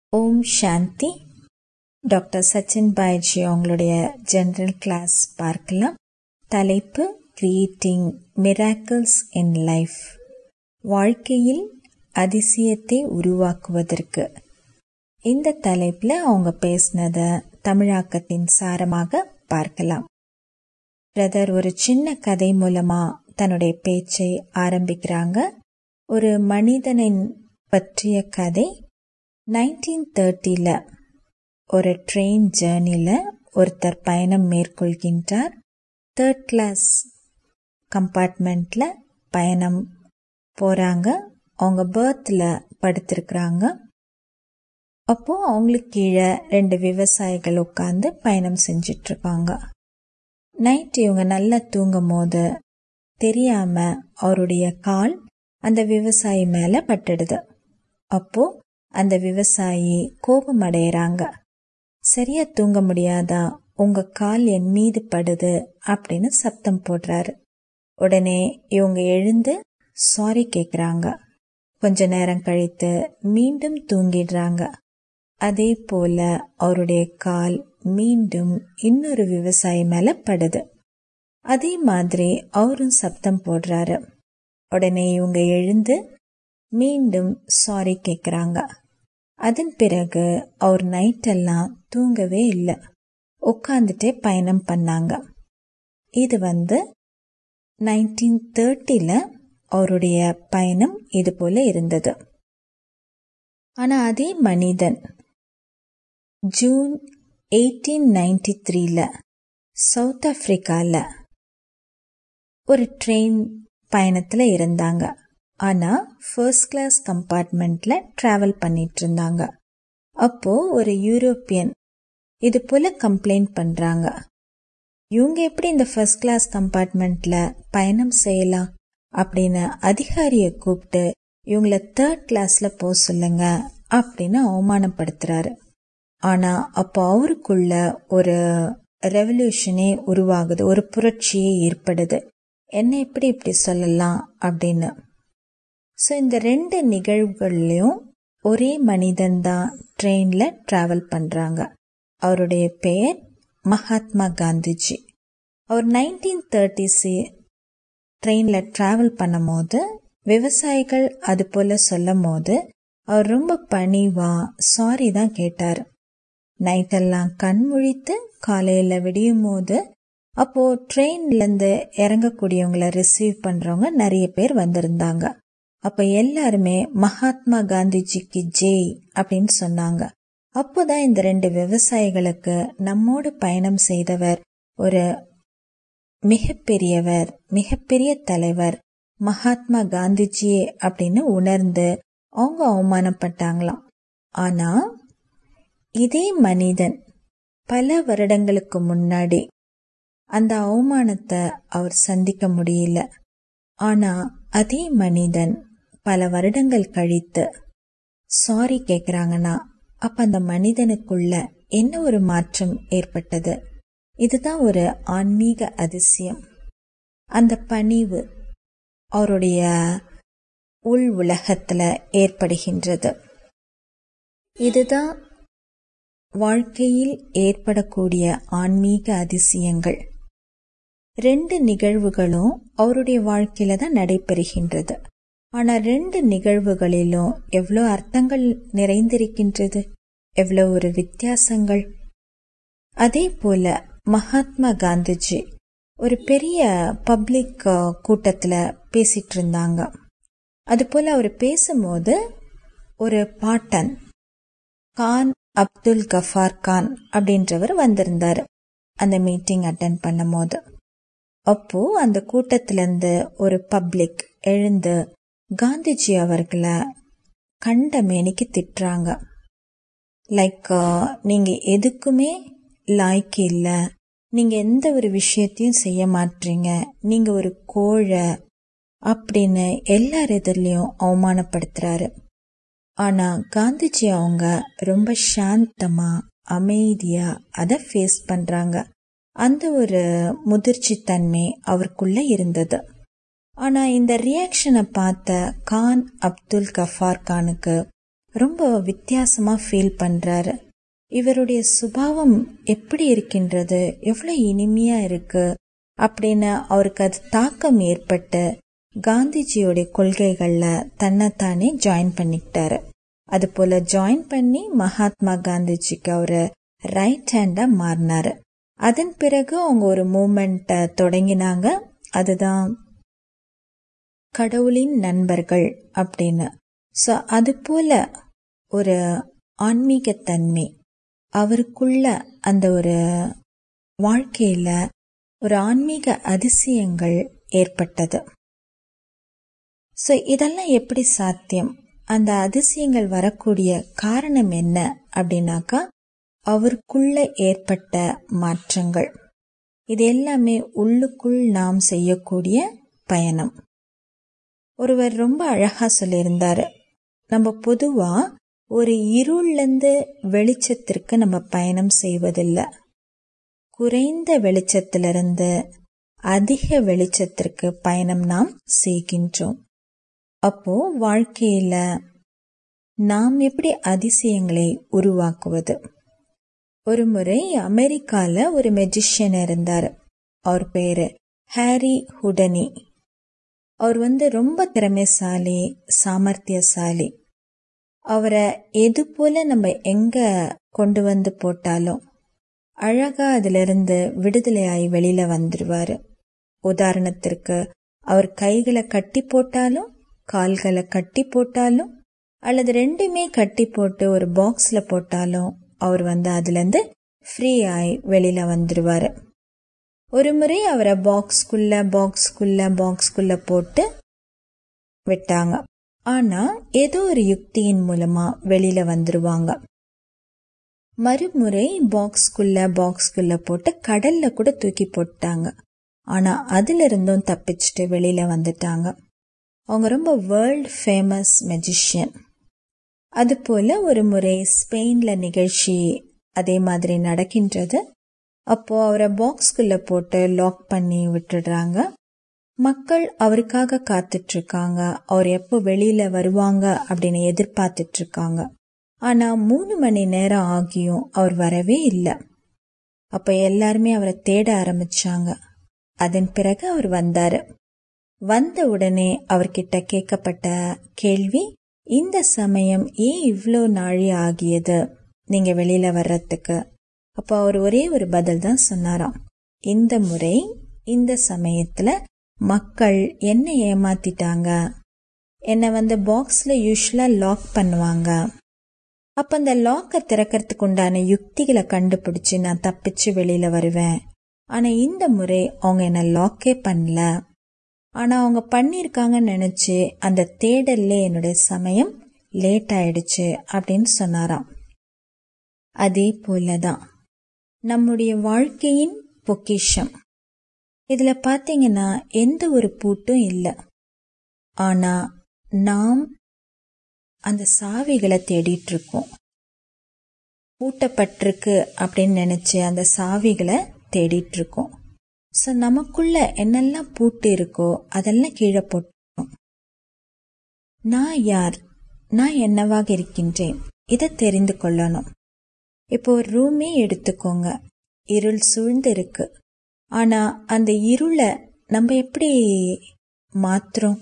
ஓம் சாந்தி டாக்டர் சச்சின் பாய்ஜி அவங்களுடைய ஜெனரல் கிளாஸ் பார்க்கலாம் தலைப்பு கிரியேட்டிங் மிராக்கிள்ஸ் இன் லைஃப் வாழ்க்கையில் அதிசயத்தை உருவாக்குவதற்கு இந்த தலைப்பில் அவங்க பேசினத தமிழாக்கத்தின் சாரமாக பார்க்கலாம் பிரதர் ஒரு சின்ன கதை மூலமா தன்னுடைய பேச்சை ஆரம்பிக்கிறாங்க ஒரு மனிதனின் பற்றிய கதை நைன்டீன் தேர்ட்டியில் ஒரு ட்ரெயின் ஜேர்னியில் ஒருத்தர் பயணம் மேற்கொள்கின்றார் தேர்ட் கிளாஸ் கம்பார்ட்மெண்ட்டில் பயணம் போகிறாங்க அவங்க பேர்த்தில் படுத்திருக்கிறாங்க அப்போது அவங்களுக்கு கீழே ரெண்டு விவசாயிகள் உட்காந்து பயணம் செஞ்சிட்ருக்காங்க நைட் இவங்க நல்லா தூங்கும் போது தெரியாம அவருடைய கால் அந்த விவசாயி மேல பட்டுடுது அப்போ அந்த விவசாயி கோபம் அடையறாங்க சரியா தூங்க முடியாதா உங்க கால் என் மீது படுது அப்படின்னு சப்தம் போடுறாரு உடனே இவங்க எழுந்து சாரி கேக்குறாங்க கொஞ்ச நேரம் கழித்து மீண்டும் தூங்கிடுறாங்க அதே போல அவருடைய கால் மீண்டும் இன்னொரு விவசாயி மேல படுது அதே மாதிரி அவரும் சப்தம் போடுறாரு உடனே இவங்க எழுந்து மீண்டும் சாரி கேக்குறாங்க அதன் பிறகு அவர் நைட்டெல்லாம் தூங்கவே இல்லை உட்காந்துட்டே பயணம் பண்ணாங்க இது வந்து நைன்டீன் தேர்ட்டில அவருடைய பயணம் இது போல இருந்தது ஆனா அதே மனிதன் ஜூன் எயிட்டீன் நைன்டி த்ரீல சவுத் ஆப்பிரிக்கால ஒரு ட்ரெயின் பயணத்துல இருந்தாங்க ஆனா ஃபர்ஸ்ட் கிளாஸ் கம்பார்ட்மெண்ட்ல டிராவல் பண்ணிட்டு இருந்தாங்க அப்போ ஒரு யூரோப்பியன் இது போல கம்ப்ளைண்ட் பண்றாங்க இவங்க எப்படி இந்த ஃபர்ஸ்ட் கிளாஸ் கம்பார்ட்மெண்ட்ல பயணம் செய்யலாம் அப்படின்னு அதிகாரிய கூப்பிட்டு இவங்கள தேர்ட் கிளாஸ்ல போக சொல்லுங்க அப்படின்னு அவமானப்படுத்துறாரு ஆனா அப்போ அவருக்குள்ள ஒரு ரெவல்யூஷனே உருவாகுது ஒரு புரட்சியே ஏற்படுது என்ன எப்படி இப்படி சொல்லலாம் அப்படின்னு ஸோ இந்த ரெண்டு நிகழ்வுகள்லையும் ஒரே மனிதன் தான் ட்ரெயின்ல டிராவல் பண்றாங்க அவருடைய பெயர் மகாத்மா காந்திஜி அவர் நைன்டீன் தேர்ட்டிஸ் ட்ரெயின்ல டிராவல் பண்ணும் போது விவசாயிகள் அது போல சொல்லும் போது அவர் ரொம்ப பணிவா சாரி தான் கேட்டார் நைட்டெல்லாம் கண் முழித்து காலையில விடியும் போது அப்போ ட்ரெயின்ல இருந்து இறங்கக்கூடியவங்கள ரிசீவ் பண்றவங்க நிறைய பேர் வந்திருந்தாங்க அப்ப எல்லாருமே மகாத்மா காந்திஜிக்கு ஜெய் அப்படின்னு சொன்னாங்க அப்போதான் இந்த ரெண்டு விவசாயிகளுக்கு நம்மோடு பயணம் செய்தவர் ஒரு மிகப்பெரியவர் மிகப்பெரிய தலைவர் மகாத்மா காந்திஜியே அப்படின்னு உணர்ந்து அவங்க அவமானப்பட்டாங்களாம் ஆனா இதே மனிதன் பல வருடங்களுக்கு முன்னாடி அந்த அவமானத்தை அவர் சந்திக்க முடியல ஆனா அதே மனிதன் பல வருடங்கள் கழித்து சாரி கேக்குறாங்கன்னா அப்ப அந்த மனிதனுக்குள்ள என்ன ஒரு மாற்றம் ஏற்பட்டது இதுதான் ஒரு ஆன்மீக அதிசயம் அந்த பணிவு அவருடைய உள் உலகத்துல ஏற்படுகின்றது இதுதான் வாழ்க்கையில் ஏற்படக்கூடிய ஆன்மீக அதிசயங்கள் ரெண்டு நிகழ்வுகளும் அவருடைய வாழ்க்கையில தான் நடைபெறுகின்றது ஆனா ரெண்டு நிகழ்வுகளிலும் எவ்வளோ அர்த்தங்கள் நிறைந்திருக்கின்றது எவ்வளோ ஒரு வித்தியாசங்கள் அதே போல மகாத்மா காந்திஜி ஒரு பெரிய பப்ளிக் கூட்டத்துல பேசிட்டு இருந்தாங்க அது போல அவர் பேசும்போது ஒரு பாட்டன் கான் அப்துல் கஃபார் கான் அப்படின்றவர் வந்திருந்தாரு அந்த மீட்டிங் அட்டன் பண்ணும் போது அப்போ அந்த கூட்டத்துல இருந்து ஒரு பப்ளிக் எழுந்து காந்திஜி அவர்களை கண்ட மேனிக்கு திட்டுறாங்க லைக் நீங்க எதுக்குமே லாய்க்கு இல்ல நீங்க எந்த ஒரு விஷயத்தையும் செய்ய மாட்டீங்க நீங்க ஒரு கோழை அப்படின்னு எல்லார் எதிரிலையும் அவமானப்படுத்துறாரு ஆனா காந்திஜி அவங்க ரொம்ப சாந்தமா அமைதியா அதை ஃபேஸ் பண்றாங்க அந்த ஒரு முதிர்ச்சி தன்மை அவருக்குள்ள இருந்தது ஆனா இந்த ரியாக்ஷனை பார்த்த கான் அப்துல் கஃபார் கானுக்கு ரொம்ப வித்தியாசமா ஃபீல் பண்றாரு இவருடைய சுபாவம் எப்படி இருக்கின்றது எவ்வளவு இனிமையா இருக்கு அப்படின்னு அவருக்கு அது தாக்கம் ஏற்பட்டு காந்திஜியோடைய கொள்கைகள்ல தன்னைத்தானே ஜாயின் பண்ணிக்கிட்டாரு அது போல ஜாயின் பண்ணி மகாத்மா காந்திஜிக்கு அவரு ரைட் ஹேண்டா மாறினாரு அதன் பிறகு அவங்க ஒரு மூமெண்ட தொடங்கினாங்க அதுதான் கடவுளின் நண்பர்கள் அப்படின்னு ஸோ அது போல ஒரு ஆன்மீகத்தன்மை அவருக்குள்ள அந்த ஒரு வாழ்க்கையில ஒரு ஆன்மீக அதிசயங்கள் ஏற்பட்டது ஸோ இதெல்லாம் எப்படி சாத்தியம் அந்த அதிசயங்கள் வரக்கூடிய காரணம் என்ன அப்படின்னாக்கா அவருக்குள்ள ஏற்பட்ட மாற்றங்கள் இது எல்லாமே உள்ளுக்குள் நாம் செய்யக்கூடிய பயணம் ஒருவர் ரொம்ப அழகா சொல்லியிருந்தாரு நம்ம பொதுவா ஒரு இருள்லேருந்து வெளிச்சத்திற்கு நம்ம பயணம் செய்வதில்லை குறைந்த வெளிச்சத்திலிருந்து அதிக வெளிச்சத்திற்கு பயணம் நாம் செய்கின்றோம் அப்போ வாழ்க்கையில நாம் எப்படி அதிசயங்களை உருவாக்குவது ஒரு முறை அமெரிக்கால ஒரு மெஜிஷியன் இருந்தார் அவர் பேரு ஹாரி ஹுடனி அவர் வந்து ரொம்ப திறமைசாலி சாமர்த்தியசாலி அவரை எது போல நம்ம எங்க கொண்டு வந்து போட்டாலும் அழகா அதிலிருந்து விடுதலையாகி வெளியில வந்துடுவாரு உதாரணத்திற்கு அவர் கைகளை கட்டி போட்டாலும் கால்களை கட்டி போட்டாலும் அல்லது ரெண்டுமே கட்டி போட்டு ஒரு பாக்ஸ்ல போட்டாலும் அவர் வந்து அதுல இருந்து ஃப்ரீ ஆகி வெளியில வந்துடுவாரு ஒரு முறை அவரை பாக்ஸ்குள்ள பாக்ஸ்குள்ள பாக்ஸ்குள்ள போட்டு விட்டாங்க ஆனா ஏதோ ஒரு யுக்தியின் மூலமா வெளியில வந்துருவாங்க மறுமுறை பாக்ஸ்குள்ள பாக்ஸ்குள்ள போட்டு கடல்ல கூட தூக்கி போட்டாங்க ஆனா அதுல இருந்தும் தப்பிச்சுட்டு வெளியில வந்துட்டாங்க அவங்க ரொம்ப வேர்ல்ட் ஃபேமஸ் மெஜிஷியன் அது போல ஒரு முறை ஸ்பெயின்ல நிகழ்ச்சி அதே மாதிரி நடக்கின்றது அப்போ அவரை பாக்ஸ்குள்ள போட்டு லாக் பண்ணி விட்டுடுறாங்க மக்கள் அவருக்காக காத்துட்டு இருக்காங்க அவர் எப்போ வெளியில வருவாங்க அப்படின்னு எதிர்பார்த்துட்டு இருக்காங்க ஆனா மூணு மணி நேரம் ஆகியும் அவர் வரவே இல்லை அப்ப எல்லாருமே அவரை தேட ஆரம்பிச்சாங்க அதன் பிறகு அவர் வந்தாரு வந்த உடனே அவர்கிட்ட கேட்கப்பட்ட கேள்வி இந்த சமயம் ஏன் இவ்வளோ நாழி ஆகியது நீங்க வெளியில வர்றதுக்கு அப்போ அவர் ஒரே ஒரு பதில் தான் சொன்னாராம் இந்த முறை இந்த சமயத்துல மக்கள் என்ன ஏமாத்திட்டாங்க என்னை வந்து பாக்ஸ்ல யூஸ்வலா லாக் பண்ணுவாங்க அப்ப அந்த லாக்கை திறக்கிறதுக்கு உண்டான யுக்திகளை கண்டுபிடிச்சு நான் தப்பிச்சு வெளியில வருவேன் ஆனா இந்த முறை அவங்க என்ன லாக்கே பண்ணல ஆனா அவங்க பண்ணிருக்காங்கன்னு நினைச்சு அந்த தேடல்ல என்னுடைய சமயம் லேட் ஆயிடுச்சு அப்படின்னு சொன்னாராம் அதே போலதான் நம்முடைய வாழ்க்கையின் பொக்கிஷம் இதுல பாத்தீங்கன்னா எந்த ஒரு பூட்டும் இல்லை ஆனா நாம் அந்த சாவிகளை தேடிட்டு இருக்கோம் பூட்டப்பட்டிருக்கு அப்படின்னு நினைச்சு அந்த சாவிகளை தேடிட்டு இருக்கோம் ஸோ நமக்குள்ள என்னெல்லாம் பூட்டு இருக்கோ அதெல்லாம் கீழே போட்டோம் நான் யார் நான் என்னவாக இருக்கின்றேன் இதை தெரிந்து கொள்ளணும் இப்போ ஒரு ரூமே எடுத்துக்கோங்க இருள் சூழ்ந்து இருக்கு ஆனா அந்த இருளை நம்ம எப்படி மாத்துறோம்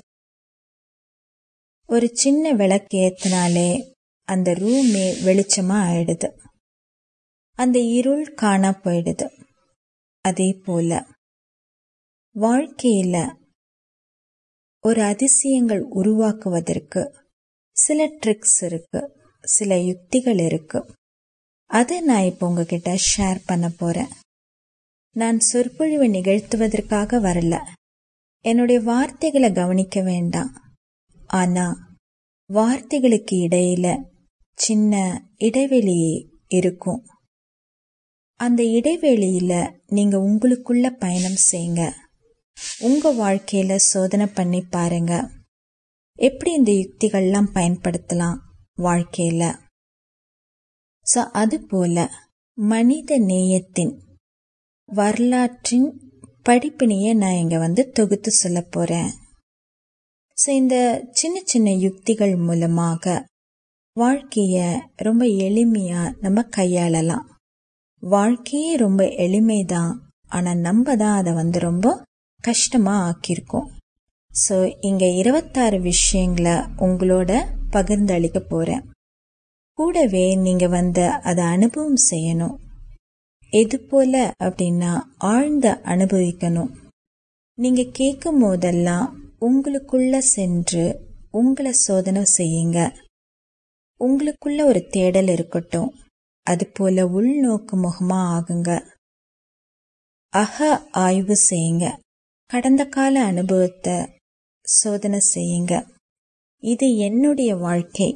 ஒரு சின்ன விளக்கு ஏத்தினாலே அந்த ரூமே வெளிச்சமா ஆயிடுது அந்த இருள் காண போயிடுது அதே போல வாழ்க்கையில ஒரு அதிசயங்கள் உருவாக்குவதற்கு சில ட்ரிக்ஸ் இருக்கு சில யுக்திகள் இருக்கு அதை நான் இப்போ உங்ககிட்ட ஷேர் பண்ண போறேன் நான் சொற்பொழிவு நிகழ்த்துவதற்காக வரல என்னுடைய வார்த்தைகளை கவனிக்க வேண்டாம் ஆனா வார்த்தைகளுக்கு இடையில சின்ன இடைவெளி இருக்கும் அந்த இடைவெளியில நீங்க உங்களுக்குள்ள பயணம் செய்யுங்க உங்க வாழ்க்கையில சோதனை பண்ணி பாருங்க எப்படி இந்த யுக்திகள்லாம் பயன்படுத்தலாம் வாழ்க்கையில ஸோ அது போல மனித நேயத்தின் வரலாற்றின் படிப்பினையை நான் இங்க வந்து தொகுத்து சொல்ல போறேன் ஸோ இந்த சின்ன சின்ன யுக்திகள் மூலமாக வாழ்க்கைய ரொம்ப எளிமையா நம்ம கையாளலாம் வாழ்க்கையே ரொம்ப எளிமைதான் ஆனா நம்ம தான் அதை வந்து ரொம்ப கஷ்டமா ஆக்கியிருக்கோம் ஸோ இங்க இருபத்தாறு விஷயங்களை உங்களோட பகிர்ந்து அளிக்க போறேன் கூடவே நீங்க வந்து அதை அனுபவம் செய்யணும் எது போல அப்படின்னா ஆழ்ந்த அனுபவிக்கணும் நீங்க கேட்கும் போதெல்லாம் உங்களுக்குள்ள சென்று உங்களை சோதனை செய்யுங்க உங்களுக்குள்ள ஒரு தேடல் இருக்கட்டும் அது போல உள்நோக்கு முகமா ஆகுங்க அக ஆய்வு செய்யுங்க கடந்த கால அனுபவத்தை சோதனை செய்யுங்க இது என்னுடைய வாழ்க்கை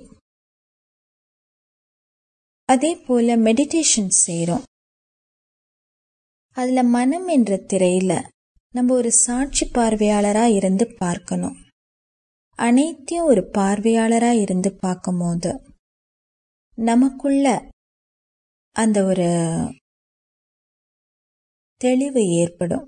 அதே போல மெடிடேஷன் செய்கிறோம் அதுல மனம் என்ற திரையில நம்ம ஒரு சாட்சி பார்வையாளரா இருந்து பார்க்கணும் அனைத்தையும் ஒரு பார்வையாளரா இருந்து பார்க்கும்போது நமக்குள்ள அந்த ஒரு தெளிவு ஏற்படும்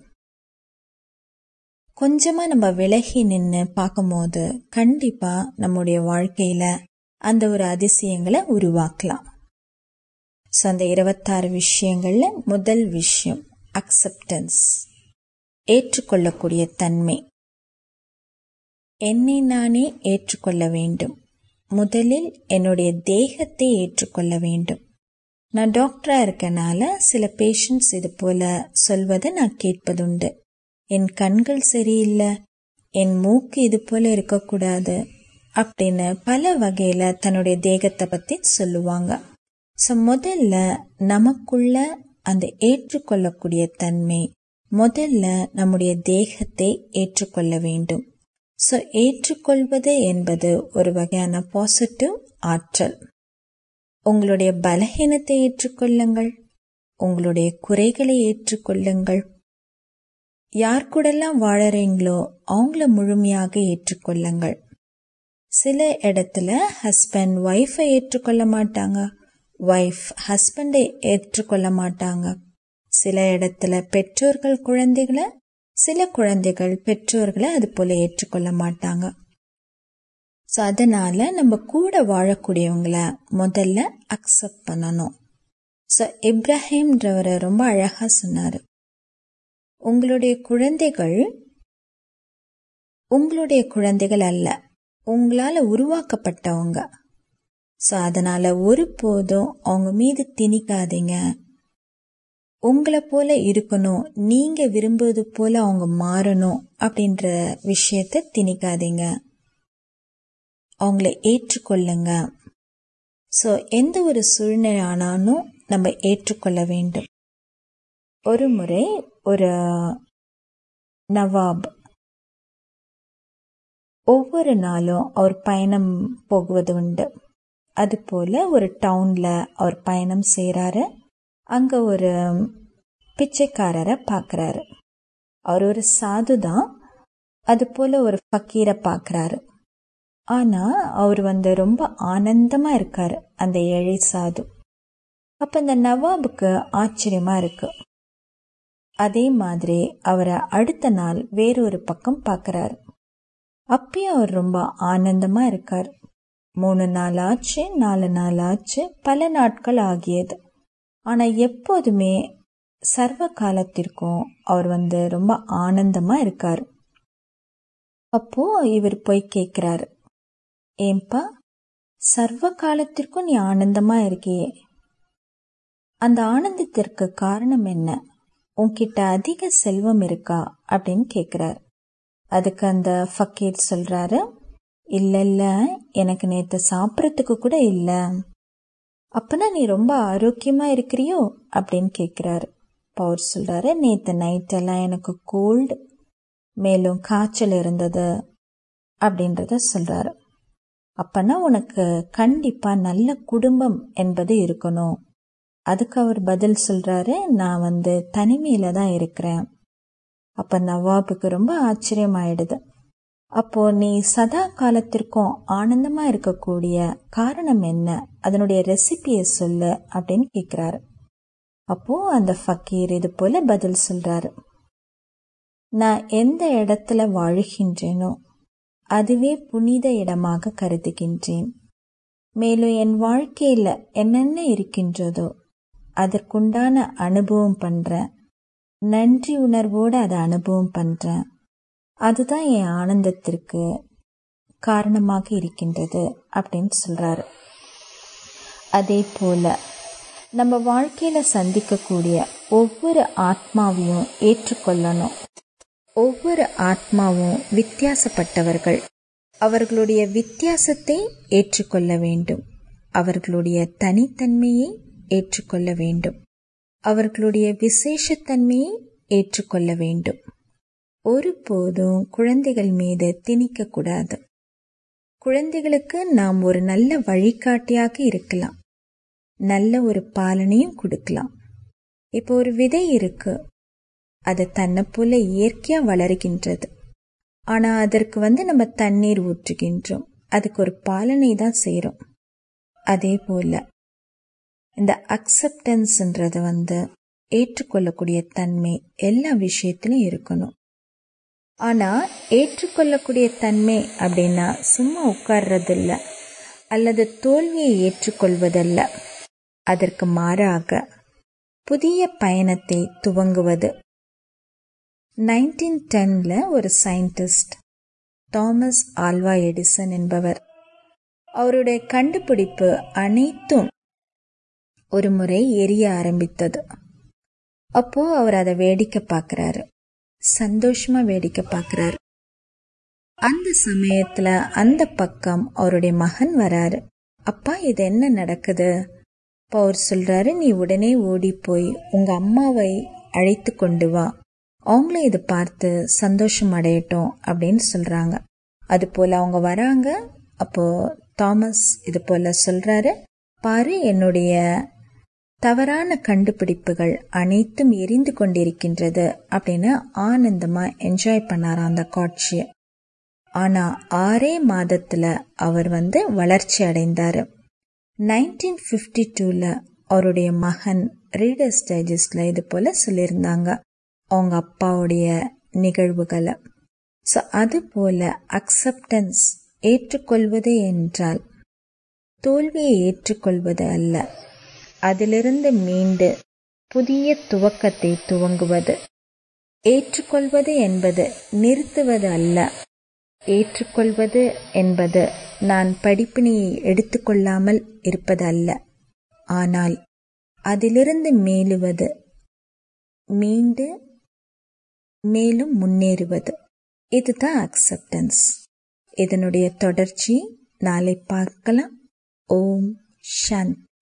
கொஞ்சமா நம்ம விலகி நின்று பார்க்கும்போது கண்டிப்பா நம்முடைய வாழ்க்கையில அந்த ஒரு அதிசயங்களை உருவாக்கலாம் ஸோ அந்த இருபத்தாறு விஷயங்கள்ல முதல் விஷயம் அக்செப்டன்ஸ் ஏற்றுக்கொள்ளக்கூடிய தன்மை என்னை நானே ஏற்றுக்கொள்ள வேண்டும் முதலில் என்னுடைய தேகத்தை ஏற்றுக்கொள்ள வேண்டும் நான் டாக்டரா இருக்கனால சில பேஷண்ட்ஸ் இது போல சொல்வதை நான் கேட்பதுண்டு என் கண்கள் சரியில்லை என் மூக்கு இது போல இருக்கக்கூடாது அப்படின்னு பல வகையில தன்னுடைய தேகத்தை பத்தி சொல்லுவாங்க ஸோ முதல்ல நமக்குள்ள அந்த ஏற்றுக்கொள்ளக்கூடிய தன்மை முதல்ல நம்முடைய தேகத்தை ஏற்றுக்கொள்ள வேண்டும் ஸோ ஏற்றுக்கொள்வது என்பது ஒரு வகையான பாசிட்டிவ் ஆற்றல் உங்களுடைய பலகீனத்தை ஏற்றுக்கொள்ளுங்கள் உங்களுடைய குறைகளை ஏற்றுக்கொள்ளுங்கள் யார் கூடெல்லாம் வாழறீங்களோ அவங்கள முழுமையாக ஏற்றுக்கொள்ளுங்கள் சில இடத்துல ஹஸ்பண்ட் ஒய்ஃபை ஏற்றுக்கொள்ள மாட்டாங்க ஒய்ஃப் ஹஸ்பண்டை ஏற்றுக்கொள்ள மாட்டாங்க சில இடத்துல பெற்றோர்கள் குழந்தைகளை சில குழந்தைகள் பெற்றோர்களை அது போல ஏற்றுக்கொள்ள மாட்டாங்க ஸோ அதனால நம்ம கூட வாழக்கூடியவங்கள முதல்ல அக்செப்ட் பண்ணணும் ஸோ இப்ராஹிம்ன்றவரை ரொம்ப அழகா சொன்னாரு உங்களுடைய குழந்தைகள் உங்களுடைய குழந்தைகள் அல்ல உங்களால உருவாக்கப்பட்டவங்க ஸோ அதனால ஒருபோதும் அவங்க மீது திணிக்காதீங்க உங்களை போல இருக்கணும் நீங்க விரும்புவது போல அவங்க மாறணும் அப்படின்ற விஷயத்த திணிக்காதீங்க அவங்கள ஏற்றுக்கொள்ளுங்க ஸோ எந்த ஒரு சூழ்நிலை ஆனாலும் நம்ம ஏற்றுக்கொள்ள வேண்டும் ஒரு முறை ஒரு நவாப் ஒவ்வொரு நாளும் அவர் பயணம் போகுவது உண்டு அதுபோல ஒரு டவுன்ல அவர் பயணம் செய்கிறாரு அங்க ஒரு பிச்சைக்காரரை பார்க்கறாரு அவர் ஒரு சாது தான் அது போல ஒரு ஃபக்கீரை பார்க்கறாரு ஆனா அவர் வந்து ரொம்ப ஆனந்தமா இருக்காரு அந்த ஏழை சாது அப்ப இந்த நவாபுக்கு ஆச்சரியமா இருக்கு அதே மாதிரி அவரை அடுத்த நாள் வேறொரு பக்கம் பார்க்கறாரு அப்பயும் அவர் ரொம்ப ஆனந்தமா இருக்கார் மூணு நாள் ஆச்சு நாலு நாள் ஆச்சு பல நாட்கள் ஆகியது ஆனா எப்போதுமே சர்வ காலத்திற்கும் அவர் வந்து ரொம்ப ஆனந்தமா இருக்காரு அப்போ இவர் போய் கேக்குறாரு ஏன்பா சர்வ காலத்திற்கும் நீ ஆனந்தமா இருக்கியே அந்த ஆனந்தத்திற்கு காரணம் என்ன உன்கிட்ட அதிக செல்வம் இருக்கா அப்படின்னு கேக்குறாரு அதுக்கு அந்த ஃபக்கீர் சொல்றாரு இல்ல இல்ல எனக்கு நேத்து சாப்பிட்றதுக்கு கூட இல்ல அப்பனா நீ ரொம்ப ஆரோக்கியமா இருக்கிறியோ அப்படின்னு கேக்குறாரு பவர் சொல்றாரு நேத்து நைட் எல்லாம் எனக்கு கோல்டு மேலும் காய்ச்சல் இருந்தது அப்படின்றத சொல்றாரு அப்பனா உனக்கு கண்டிப்பா நல்ல குடும்பம் என்பது இருக்கணும் அதுக்கு அவர் பதில் சொல்றாரு நான் வந்து தனிமையில தான் இருக்கிறேன் அப்ப நவாபுக்கு ரொம்ப ஆச்சரியமாயிடுது அப்போ நீ சதா காலத்திற்கும் ஆனந்தமா இருக்கக்கூடிய காரணம் என்ன அதனுடைய ரெசிபியை சொல்லு அப்படின்னு கேக்குறாரு அப்போ அந்த ஃபக்கீர் இது போல பதில் சொல்றாரு நான் எந்த இடத்துல வாழுகின்றேனோ அதுவே புனித இடமாக கருதுகின்றேன் மேலும் என் வாழ்க்கையில என்னென்ன இருக்கின்றதோ அதற்குண்டான அனுபவம் பண்றேன் நன்றி உணர்வோடு அதை அனுபவம் பண்றேன் அதுதான் என் ஆனந்தத்திற்கு காரணமாக இருக்கின்றது அப்படின்னு சொல்றாரு அதே போல நம்ம வாழ்க்கையில சந்திக்கக்கூடிய ஒவ்வொரு ஆத்மாவையும் ஏற்றுக்கொள்ளணும் ஒவ்வொரு ஆத்மாவும் வித்தியாசப்பட்டவர்கள் அவர்களுடைய வித்தியாசத்தை ஏற்றுக்கொள்ள வேண்டும் அவர்களுடைய தனித்தன்மையை ஏற்றுக்கொள்ள வேண்டும் அவர்களுடைய விசேஷத்தன்மையை ஏற்றுக்கொள்ள வேண்டும் ஒருபோதும் குழந்தைகள் மீது திணிக்க கூடாது குழந்தைகளுக்கு நாம் ஒரு நல்ல வழிகாட்டியாக இருக்கலாம் நல்ல ஒரு பாலனையும் கொடுக்கலாம் இப்போ ஒரு விதை இருக்கு அது தன்னை போல இயற்கையா வளர்கின்றது ஆனா அதற்கு வந்து நம்ம தண்ணீர் ஊற்றுகின்றோம் அதுக்கு ஒரு பாலனை தான் செய்யறோம் அதே போல இந்த அக்செப்டன்ஸ்ன்றது வந்து ஏற்றுக்கொள்ளக்கூடிய தன்மை எல்லா விஷயத்திலும் இருக்கணும் ஆனா ஏற்றுக்கொள்ளக்கூடிய தன்மை அப்படின்னா சும்மா உட்கார்றது இல்ல அல்லது தோல்வியை ஏற்றுக்கொள்வதல்ல அதற்கு மாறாக புதிய பயணத்தை துவங்குவது நைன்டீன் டென்ல ஒரு சயின்டிஸ்ட் தாமஸ் ஆல்வா எடிசன் என்பவர் அவருடைய கண்டுபிடிப்பு அனைத்தும் ஒரு முறை எரிய ஆரம்பித்தது அப்போ அவர் அதை வேடிக்கை பார்க்கிறாரு சந்தோஷமா வேடிக்கை பார்க்கிறாரு அந்த சமயத்துல அந்த பக்கம் அவருடைய மகன் வராரு அப்பா இது என்ன நடக்குது அப்போ அவர் சொல்றாரு நீ உடனே ஓடி போய் உங்க அம்மாவை அழைத்து கொண்டு வா அவங்களும் இதை பார்த்து சந்தோஷம் அடையட்டும் அப்படின்னு சொல்றாங்க அது போல அவங்க வராங்க அப்போ தாமஸ் இது போல சொல்றாரு பாரு என்னுடைய தவறான கண்டுபிடிப்புகள் அனைத்தும் எரிந்து கொண்டிருக்கின்றது அப்படின்னு ஆனந்தமா என்ஜாய் பண்ணாராம் அந்த காட்சியை ஆனா ஆறே மாதத்துல அவர் வந்து வளர்ச்சி அடைந்தாரு நைன்டீன் பிப்டி டூல அவருடைய மகன் ரீடர்ஸ் டைஜஸ்ட்ல இது போல சொல்லியிருந்தாங்க அவங்க அப்பாவுடைய நிகழ்வுகளை ஸோ அது போல அக்செப்டன்ஸ் ஏற்றுக்கொள்வது என்றால் தோல்வியை ஏற்றுக்கொள்வது அல்ல அதிலிருந்து மீண்டு புதிய துவக்கத்தை துவங்குவது ஏற்றுக்கொள்வது என்பது நிறுத்துவது அல்ல ஏற்றுக்கொள்வது என்பது நான் படிப்பினையை எடுத்துக்கொள்ளாமல் இருப்பது அல்ல ஆனால் அதிலிருந்து மேலுவது மீண்டு மேலும் முன்னேறுவது இதுதான் அக்செப்டன்ஸ் இதனுடைய தொடர்ச்சி நாளை பார்க்கலாம் ஓம் சாந்த்